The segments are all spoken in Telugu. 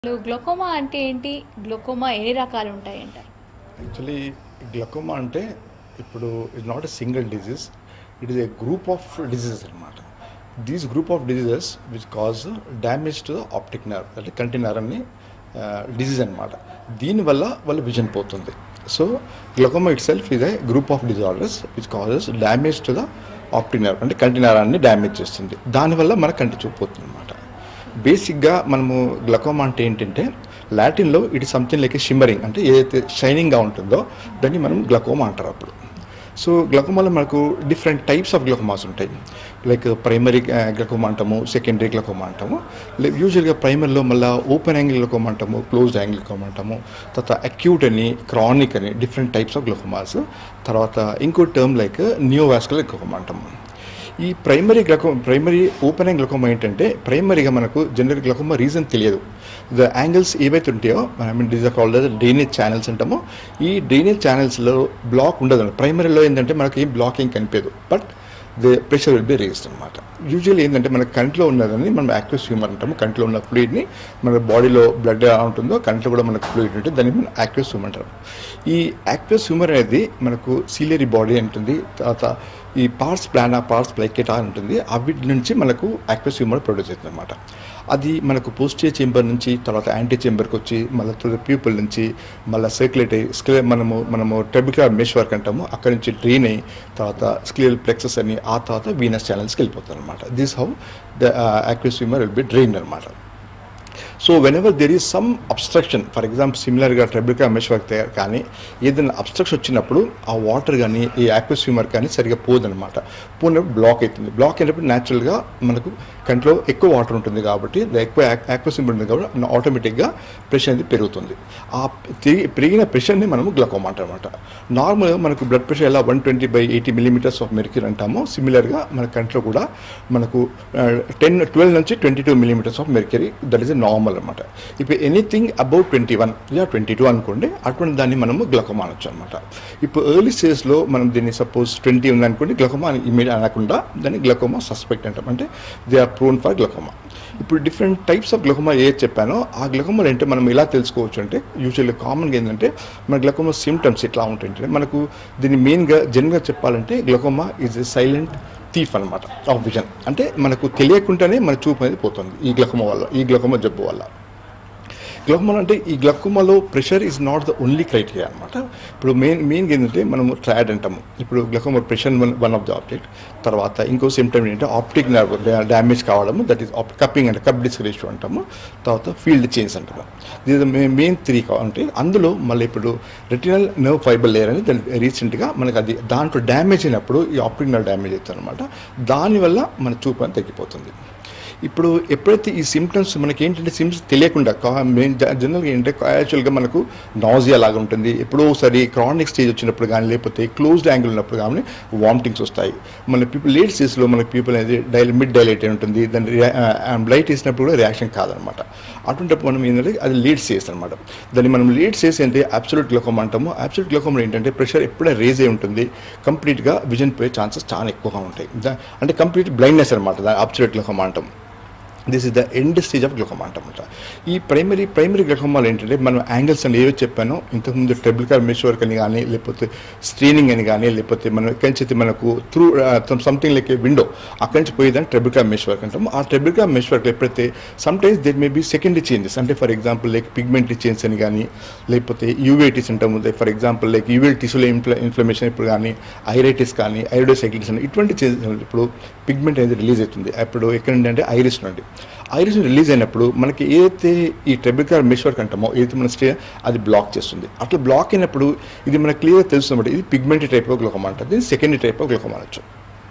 అసలు గ్లోకోమా అంటే ఏంటి గ్లోకోమా ఎన్ని రకాలు ఉంటాయి అంటారు యాక్చువల్లీ గ్లకోమా అంటే ఇప్పుడు it not a single disease it is a group of diseases అనమాట these group of diseases which cause damage to the optic nerve అంటే కంటి నర్ అని డిజీజ్ అనమాట దీనివల్ల వాళ్ళ విజన్ పోతుంది so glaucoma itself is a group of disorders which causes damage to the optic nerve అంటే కంటి నరాన్ని డ్యామేజ్ చేస్తుంది దానివల్ల మన కంటి చూపు పోతుంది అనమాట బేసిక్గా మనము గ్లకోమా అంటే ఏంటంటే లాటిన్లో ఇట్ సంథింగ్ లైక్ షిమ్మరింగ్ అంటే ఏదైతే షైనింగ్గా ఉంటుందో దాన్ని మనం గ్లకోమా అంటారు అప్పుడు సో గ్లకోమాలో మనకు డిఫరెంట్ టైప్స్ ఆఫ్ గ్లకోమాస్ ఉంటాయి లైక్ ప్రైమరీ గ్లకోమా అంటాము సెకండరీ గ్లకోమా అంటాము యూజువల్గా ప్రైమరీలో మళ్ళీ ఓపెన్ యాంగిల్ గ్లకోమా అంటాము క్లోజ్డ్ యాంగిల్ గ్లకోమా అంటాము తర్వాత అక్యూట్ అని క్రానిక్ అని డిఫరెంట్ టైప్స్ ఆఫ్ గ్లకోమాస్ తర్వాత ఇంకో టర్మ్ లైక్ నియోవాస్కులర్ గ్లకోమా అంటాము ఈ primary glauco primary open angle glaucoma ఏంటంటే ప్రైమరీగా మనకు జనరల్ గ్లకోమా రీజన్ తెలియదు ద యాంగిల్స్ ఏవైతే ఉంటాయో I mean these called drainage channels అంటామో ఈ డ్రైనేజ్ ఛానల్స్లో బ్లాక్ ఉండదు ప్రైమరీలో ఏంటంటే మనకి ఏం బ్లాకింగ్ కనిపించదు but the pressure will be raised అనమాట యూజువల్లీ ఏంటంటే మన కంట్లో ఉన్నదని మనం యాక్టివ్ హ్యూమర్ అంటాము కంట్లో ఉన్న ఫ్లూయిడ్ని మన బాడీలో బ్లడ్ ఎలా ఉంటుందో కంట్లో కూడా మనకు ఫ్లూయిడ్ ఉంటుంది దాన్ని మనం యాక్టివ్ హ్యూమర్ అంటారు ఈ యాక్టివ్ హ్యూమర్ అనేది మనకు సీలరీ బాడీ ఉంటుంది తర్వాత ఈ పార్ట్స్ ప్లానా పార్ట్స్ ప్లైకెటా ఉంటుంది అవి నుంచి మనకు యాక్టివ్ హ్యూమర్ ప్రొడ్యూస్ అవుతుంది అనమాట అది మనకు పోస్టియర్ చేంబర్ నుంచి తర్వాత యాంటీ చేంబర్కి వచ్చి మళ్ళీ త్రూ ప్యూపుల్ నుంచి మళ్ళీ సర్క్యులేట్ అయ్యి స్క్లే మనము మనము టెబిక్యులర్ మెష్ వర్క్ అంటాము అక్కడి నుంచి డ్రైన్ అయ్యి తర్వాత స్క్లియల్ ప్లెక్సెస్ అని ఆ తర్వాత వీనస్ ఛానల్స్కి వెళ్ళిపోతారు అనమాట this how the active swimmer will be drain అనమాట so whenever there is some obstruction for example సిమిలర్గా ట్రెబికా మెష్ వర్క్ దగ్గర కానీ ఏదైనా అబ్స్ట్రక్షన్ వచ్చినప్పుడు ఆ వాటర్ కానీ ఈ యాక్టివ్ స్విమ్మర్ కానీ సరిగా పోదనమాట పోయినప్పుడు బ్లాక్ అవుతుంది బ్లాక్ అయినప్పుడు న్యాచురల్గా మనకు కంట్లో ఎక్కువ వాటర్ ఉంటుంది కాబట్టి ఎక్కువ యాక్టివ్ స్విమ్మర్ ఉంటుంది కాబట్టి ఆటోమేటిక్గా ప్రెషర్ అనేది పెరుగుతుంది ఆ తిరిగి పెరిగిన ప్రెషర్ని మనము గ్లకోమా అంటామన్నమాట నార్మల్గా మనకు బ్లడ్ ప్రెషర్ ఎలా one twenty by eighty millimeters of mercury అంటామో సిమిలర్గా మన కంట్లో కూడా మనకు టెన్ ట్వెల్వ్ నుంచి twenty two millimeters of mercury that is normal అనమాట ఇప్పుడు ఎనీథింగ్ అబౌట్ ట్వంటీ వన్ లేదా ట్వంటీ టూ అనుకోండి అటువంటి దాన్ని మనము గ్లకోమా అనొచ్చు అనమాట ఇప్పుడు ఎర్లీ స్టేజ్లో మనం దీన్ని సపోజ్ ట్వంటీ ఉందనుకోండి గ్లకోమా ఇమీడియట్ అనకుండా దాన్ని గ్లకోమా సస్పెక్ట్ అంటాం అంటే they are prone for glaucoma ఇప్పుడు డిఫరెంట్ టైప్స్ ఆఫ్ గ్లకోమా ఏ చెప్పానో ఆ గ్లకోమాలు అంటే మనం ఎలా తెలుసుకోవచ్చు అంటే యూజువల్లీ కామన్గా ఏంటంటే మన గ్లకోమా సిమ్టమ్స్ ఎట్లా ఉంటాయంటే మనకు దీన్ని మెయిన్గా జనరల్గా చెప్పాలంటే glaucoma is a silent thief అనమాట ఆఫ్ విజన్ అంటే మనకు తెలియకుండానే మన చూపు అనేది పోతుంది ఈ గ్లకోమా వల్ల ఈ గ్లకోమా జబ్బు వల్ల గ్లకోమా అంటే ఈ గ్లకోమాలో pressure is not the only criteria అనమాట ఇప్పుడు మెయిన్ మెయిన్గా ఏంటంటే మనము ట్రాడ్ అంటాము ఇప్పుడు glaucoma pressure one one of the object తర్వాత ఇంకో సిమ్టమ్ ఏంటంటే ఆప్టిక్ నర్వ్ డ్యామేజ్ కావడము దట్ ఈస్ కప్పింగ్ అంటే కప్ డిస్క్ రేషియో అంటాము తర్వాత ఫీల్డ్ చేంజ్ అంటాము దీని మెయిన్ త్రీ అంటే అందులో మళ్ళీ ఇప్పుడు రెటినల్ నర్వ్ ఫైబర్ లేయర్ అని దాని రీసెంట్గా మనకు అది దాంట్లో డ్యామేజ్ అయినప్పుడు ఈ ఆప్టిక్ నర్వ్ డ్యామేజ్ అవుతుంది అనమాట దానివల్ల మన చూపు అని తగ్గిపోతుంది ఇప్పుడు ఎప్పుడైతే ఈ సిమ్టమ్స్ మనకి ఏంటంటే సిమ్స్ తెలియకుండా జనరల్గా ఏంటంటే యాక్చువల్గా మనకు నాజియా లాగా ఉంటుంది ఎప్పుడో ఒకసారి క్రానిక్ స్టేజ్ వచ్చినప్పుడు కానీ లేకపోతే క్లోజ్డ్ యాంగిల్ ఉన్నప్పుడు కానీ వామిటింగ్స్ వస్తాయి మన పీపుల్ లేట్ స్టేజ్లో మనకి పీపుల్ అనేది డైల్ మిడ్ డైలైట్ అయి ఉంటుంది దాన్ని లైట్ వేసినప్పుడు కూడా రియాక్షన్ కాదనమాట అటువంటిప్పుడు మనం ఏంటంటే అది లీడ్ స్టేజ్ అనమాట దాన్ని మనం లీడ్ స్టేజ్ అంటే అబ్సల్యూట్ గ్లకోమా అంటాము అబ్సల్యూట్ గ్లకోమా ఏంటంటే ప్రెషర్ ఎప్పుడే రేజ్ అయి ఉంటుంది కంప్లీట్గా విజన్ పోయే ఛాన్సెస్ చాలా ఎక్కువగా ఉంటాయి అంటే కంప్లీట్ బ్లైండ్నెస్ అనమాట దాని అబ్సల్యూట్ గ్లకోమా అంటాం this is the end stage of glaucoma అంటామన్నమాట ఈ ప్రైమరీ ప్రైమరీ గ్లకోమాలు ఏంటంటే మనం యాంగిల్స్ అని ఏవో చెప్పానో ఇంతకుముందు టెబ్లికార్ మెష్ వర్క్ అని కానీ లేకపోతే స్ట్రీనింగ్ అని కానీ లేకపోతే మనం ఎక్కడి నుంచి మనకు through something like a window అక్కడి నుంచి పోయేదాన్ని ట్రెబికా మెష్ వర్క్ అంటాము ఆ ట్రెబికా మెష్ వర్క్ ఎప్పుడైతే some times there may be secondary changes అంటే for example like pigmentary change అని కానీ లేకపోతే యూవేటిస్ అంటాము ఫర్ ఎగ్జాంపుల్ లైక్ యూవేల్ టిష్యూలో ఇన్ఫ్ల ఇన్ఫ్లమేషన్ ఇప్పుడు కానీ ఐరైటిస్ కానీ ఐరోడోసైక్లిస్ అని ఇటువంటి చేంజెస్ ఇప్పుడు పిగ్మెంట్ అనేది రిలీజ్ అవుతుంది అప్పుడు ఎక్కడ నుండి అంటే ఐరిస్ నుండి ఐరిస్ రిలీజ్ అయినప్పుడు మనకి ఏదైతే ఈ ట్రెబికార్ మెష్ వర్క్ అంటామో ఏదైతే మన స్టే అది బ్లాక్ చేస్తుంది అట్లా బ్లాక్ అయినప్పుడు ఇది మనకు క్లియర్గా తెలుస్తుంది ఇది పిగ్మెంటరీ టైప్ ఆఫ్ గ్లకోమా అంటుంది సెకండరీ టైప్ ఆఫ్ గ్లకోమా అనొచ్చు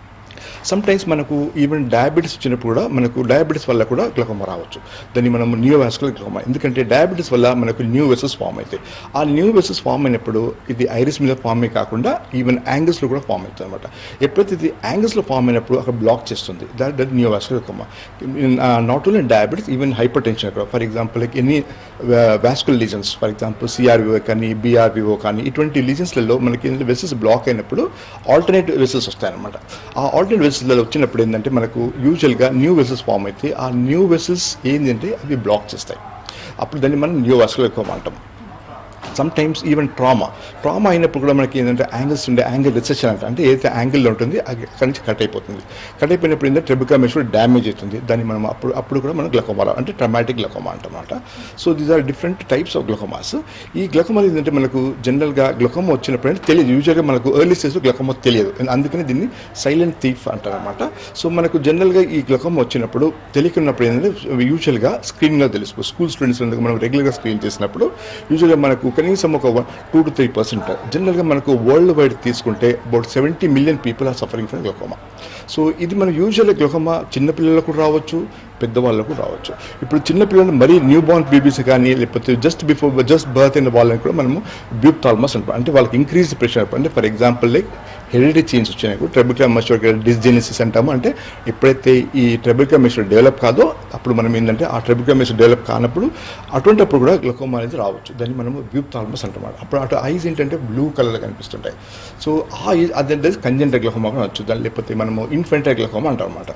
సమ్ టైమ్స్ మనకు ఈవెన్ డయాబెటీస్ వచ్చినప్పుడు కూడా మనకు డయాబెటీస్ వల్ల కూడా గ్లకోమా రావచ్చు దాన్ని మనం న్యూ వాస్కులర్ గ్లకోమా ఎందుకంటే డయాబెటీస్ వల్ల మనకు న్యూ వెసెస్ ఫామ్ అవుతాయి ఆ న్యూ వెసెస్ ఫామ్ అయినప్పుడు ఇది ఐరిస్ మీద ఫామ్ అయ్యి కాకుండా ఈవెన్ యాంగిల్స్లో కూడా ఫామ్ అవుతుంది అనమాట ఎప్పుడైతే ఇది యాంగిల్స్లో ఫామ్ అయినప్పుడు అక్కడ బ్లాక్ చేస్తుంది that that neo vascular glaucoma not only diabetes even hypertension కూడా for example like any vascular lesions for example CRVO కానీ బీఆర్విఓ కానీ ఇటువంటి లీజన్స్లలో మనకి వెసెస్ బ్లాక్ అయినప్పుడు ఆల్టర్నేట్ వెసెస్ వస్తాయన్నమాట ఆ ఆల్టర్నేట్ వెసెస్లలో వచ్చినప్పుడు ఏంటంటే మనకు యూజువల్గా న్యూ వెసెస్ ఫామ్ అయితే ఆ న్యూ వెసెస్ ఏంటంటే అవి బ్లాక్ చేస్తాయి అప్పుడు దాన్ని మనం న్యూవాస్కులర్ గ్లకోమా అంటాం some times even trauma trauma అయినప్పుడు కూడా మనకి ఏంటంటే యాంగిల్స్ ఉండే యాంగిల్ రిసెషన్ అంటే అంటే ఏదైతే యాంగిల్లో ఉంటుంది అది అక్కడి నుంచి కట్ అయిపోతుంది కట్ అయిపోయినప్పుడు ఏంటంటే ట్రెబికా మెషూర్ డ్యామేజ్ అవుతుంది దాన్ని మనం అప్పుడు అప్పుడు కూడా మనం గ్లకోమా అంటే ట్రమాటిక్ గ్లకోమా అంటమాట so these are different types of glaucomas ఈ గ్లకోమా ఏంటంటే మనకు జనరల్గా గ్లకోమా వచ్చినప్పుడు అంటే తెలియదు యూజువల్గా మనకు ఎర్లీ స్టేజ్లో గ్లకోమా తెలియదు అందుకని దీన్ని సైలెంట్ థీఫ్ అంటారు అనమాట సో మనకు జనరల్గా ఈ గ్లకోమా వచ్చినప్పుడు తెలియకున్నప్పుడు ఏంటంటే యూజువల్గా స్క్రీన్గా తెలుసుకో స్కూల్ స్టూడెంట్స్ మనం రెగ్యులర్గా స్క్రీన్ చేసినప్పుడు యూజువల్గా మనకు కనీసం ఒక టూ టు త్రీ పర్సెంట్ జనరల్గా మనకు వరల్డ్ వైడ్ తీసుకుంటే about seventy million people are suffering from glaucoma so ఇది మన యూజువల్గా గ్లకోమా చిన్నపిల్లలకు రావచ్చు పెద్దవాళ్ళకు రావచ్చు ఇప్పుడు చిన్నపిల్లలు మరీ న్యూ బార్న్ బేబీస్ కానీ లేకపోతే జస్ట్ బిఫోర్ జస్ట్ బర్త్ అయిన వాళ్ళని కూడా మనము బ్యూప్టాల్మస్ అంటాం అంటే వాళ్ళకి ఇంక్రీజ్ ప్రెషర్ అంటే for example like heredity change వచ్చినాయి ట్రెబికా మెషూర్ డిస్జెనిసిస్ అంటాము అంటే ఎప్పుడైతే ఈ ట్రెబికా మెషూర్ డెవలప్ కాదో అప్పుడు మనం ఏంటంటే ఆ ట్రెబికా మెషూర్ డెవలప్ కానప్పుడు అటువంటిప్పుడు కూడా గ్లకోమా అనేది రావచ్చు దాన్ని మనము బ్యూప్టాల్మస్ అంటాం అప్పుడు అటు ఐస్ ఏంటంటే బ్లూ కలర్లో కనిపిస్తుంటాయి సో ఆ అదే కంజెంటర్ గ్లకోమా కూడా వచ్చు దాన్ని లేకపోతే మనము ఇన్ఫెంటర్ గ్లకోమా అంటాం అనమాట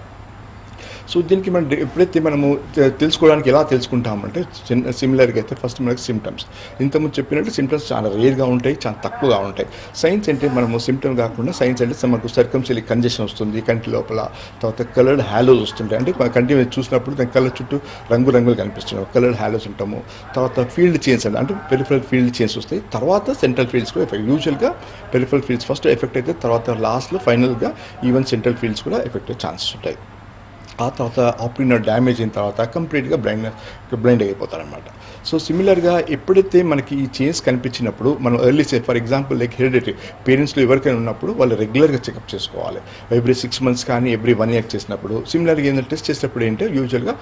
సో దీనికి మనం డి- ఎప్పుడైతే మనము తె- తెలుసుకోవడానికి ఎలా తెలుసుకుంటామంటే చిన్న సిమిలర్గా అయితే ఫస్ట్ మనకి సిమ్టమ్స్ ఇంతకుముందు చెప్పినట్టు సిమ్టమ్స్ చాలా రేర్గా ఉంటాయి చాలా తక్కువగా ఉంటాయి సైన్స్ అంటే మనము సిమ్టమ్ కాకుండా సైన్స్ అంటే మనకు సర్కంసిలి కంజెషన్ వస్తుంది కంటి లోపల తర్వాత కలర్డ్ హ్యాలోస్ వస్తుంటాయి అంటే మన కంటి మీద చూసినప్పుడు దాని కలర్ చుట్టూ రంగు రంగులు కనిపిస్తున్నాయి కలర్డ్ హ్యాలోస్ ఉంటాము తర్వాత ఫీల్డ్ చేంజ్ అంటే అంటే పెరిఫరల్ ఫీల్డ్ చేంజ్ వస్తాయి తర్వాత సెంట్రల్ ఫీల్డ్స్ కూడా ఎఫెక్ట్ యూజువల్గా పెరిఫరల్ ఫీల్డ్స్ ఫస్ట్ ఎఫెక్ట్ అయితే తర్వాత లాస్ట్లో ఫైనల్గా ఈవెన్ సెంట్రల్ ఫీల్డ్స్ కూడా ఎఫెక్ట్ అయ్యే ఛాన్సెస్ ఉంటాయి ఆ తర్వాత ఆప్రినర్ డ్యామేజ్ అయిన తర్వాత కంప్లీట్గా బ్లైండ్ బ్లైండ్ అయిపోతారనమాట సో సిమిలర్గా ఎప్పుడైతే మనకి ఈ చేంజ్ కనిపించినప్పుడు మనం early stage for example like hereditary పేరెంట్స్లో ఎవరికైనా ఉన్నప్పుడు వాళ్ళు రెగ్యులర్గా చెకప్ చేసుకోవాలి ఎవ్రీ సిక్స్ మంత్స్ కానీ ఎవ్రీ వన్ ఇయర్ చేసినప్పుడు సిమిలర్గా ఏంటంటే టెస్ట్ చేసినప్పుడు ఏంటంటే యూజువల్గా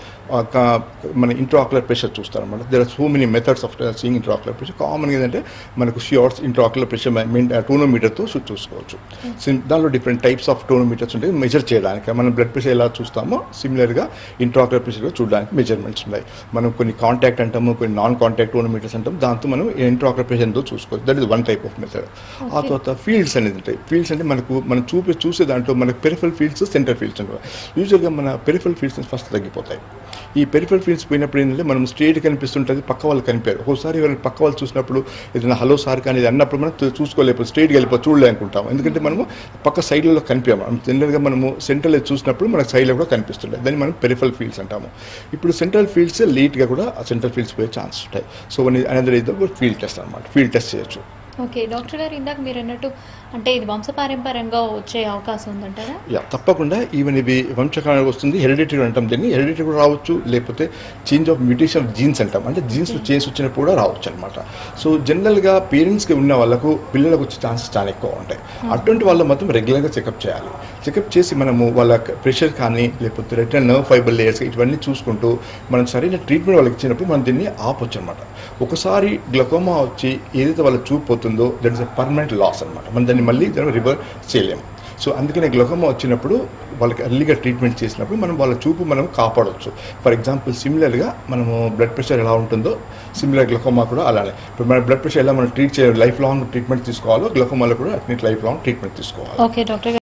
మన ఇంట్రాక్యులర్ ప్రెషర్ చూస్తారన్నమాట there are so many methods of seeing intraocular pressure కామన్గా ఏంటంటే మనకు షియోర్స్ ఇంట్రాక్యులర్ ప్రెషర్ టోనోమీటర్తో చూసుకోవచ్చు సిమ్- దానిలో డిఫరెంట్ టైప్స్ ఆఫ్ టోనోమీటర్స్ ఉంటాయి మెజర్ చేయడానికి మనం బ్లడ్ ప్రెషర్ ఎలా చూస్తామో సిమిలర్గా ఇంట్రాక్యులర్ ప్రెషర్ చూడడానికి మెజర్మెంట్స్ ఉన్నాయి మనం కొన్ని కాంటాక్ట్ అంటాము కొన్ని నాన్ కాంటాక్ట్ టోనోమీటర్స్ అంటాం దాంతో మనం ఇంట్రాక్యులర్ ప్రెషర్ ఎంతో చూసుకోవచ్చు that is one type of method ఆ తర్వాత ఫీల్డ్స్ అనేది ఉంటాయి ఫీల్డ్స్ అంటే మనకు మనం చూపి చూసే దాంట్లో మనకు పెరిఫల్ ఫీల్డ్స్ సెంటర్ ఫీల్డ్స్ అంటారు యూజువల్గా మన పెరిఫల్ ఫీల్డ్స్ ఫస్ట్ తగ్గిపోతాయి ఈ పెరిఫల్ ఫీల్డ్స్ పోయినప్పుడు ఏంటంటే మనం స్ట్రేట్ కనిపిస్తుంటుంది పక్క వాళ్ళు కనిపారు ఒకసారి ఎవరైనా పక్క వాళ్ళు చూసినప్పుడు ఏదైనా హలో సార్ కానీ ఇది అన్నప్పుడు మనం చూ- చూసుకోలేకపోతే స్ట్రేట్గా వెళ్ళిపో చూడలే అనుకుంటాం ఎందుకంటే మనము పక్క సైడ్లలో కనిపించాము మనం జనరల్గా మనము సెంట్రల్ చూసినప్పుడు మనకు సైడ్లో కూడా కనిపిస్తుంటాయి దాన్ని మనం పెరిఫల్ ఫీల్డ్స్ అంటాము ఇప్పుడు సెంట్రల్ ఫీల్డ్స్ లేట్గా కూడా సెంట్రల్ ఫీల్డ్స్ పోయే ఛాన్స్ ఉంటాయి సో అనేది ఇది ఫీల్డ్ టెస్ట్ అనమాట ఫీల్డ్ టెస్ట్ చేయొచ్చు ఓకే డాక్టర్ గారు ఇందాక మీరు అన్నట్టు అంటే ఇది వంశపారంపర్యంగా వచ్చే అవకాశం ఉందంటారా యా తప్పకుండా ఈవెన్ ఇవి వంశకాలం వస్తుంది హెరిడిటరీ అంటాం దీన్ని హెరిడిటరీ కూడా రావచ్చు లేకపోతే చేంజ్ ఆఫ్ మ్యూటేషన్ జీన్స్ అంటాం అంటే జీన్స్ చేంజ్ వచ్చినప్పుడు కూడా రావచ్చు అనమాట సో జనరల్గా పేరెంట్స్కి ఉన్న వాళ్ళకు పిల్లలకు వచ్చే ఛాన్సెస్ చాలా ఎక్కువ ఉంటాయి అటువంటి వాళ్ళు మాత్రం రెగ్యులర్గా చెకప్ చేయాలి చెకప్ చేసి మనము వాళ్ళ ప్రెషర్ కానీ లేకపోతే రిటర్న్ నర్వ్ ఫైబర్ లేయర్స్ ఇవన్నీ చూసుకుంటూ మనం సరైన ట్రీట్మెంట్ వాళ్ళకి ఇచ్చినప్పుడు మనం దీన్ని ఆపొచ్చు అనమాట ఒకసారి గ్లకోమా వచ్చి ఏదైతే వాళ్ళ చూపు పోతుందో that is a permanent loss అనమాట మనం దాన్ని మళ్ళీ రివర్ చేయలేము సో అందుకనే గ్లకోమా వచ్చినప్పుడు వాళ్ళకి ఎర్లీగా ట్రీట్మెంట్ చేసినప్పుడు మనం వాళ్ళ చూపు మనం కాపాడవచ్చు ఫర్ ఎగ్జాంపుల్ సిమిలర్గా మనము బ్లడ్ ప్రెషర్ ఎలా ఉంటుందో సిమిలర్ గ్లకోమా కూడా అలానే ఇప్పుడు మన బ్లడ్ ప్రెషర్ ఎలా మనం ట్రీట్ చేయాలి లైఫ్ లాంగ్ ట్రీట్మెంట్ తీసుకోవాలో గ్లకోమాలో కూడా అట్నీ లైఫ్ లాంగ్ ట్రీట్మెంట్ తీసుకోవాలి ఓకే డాక్టర్ గారు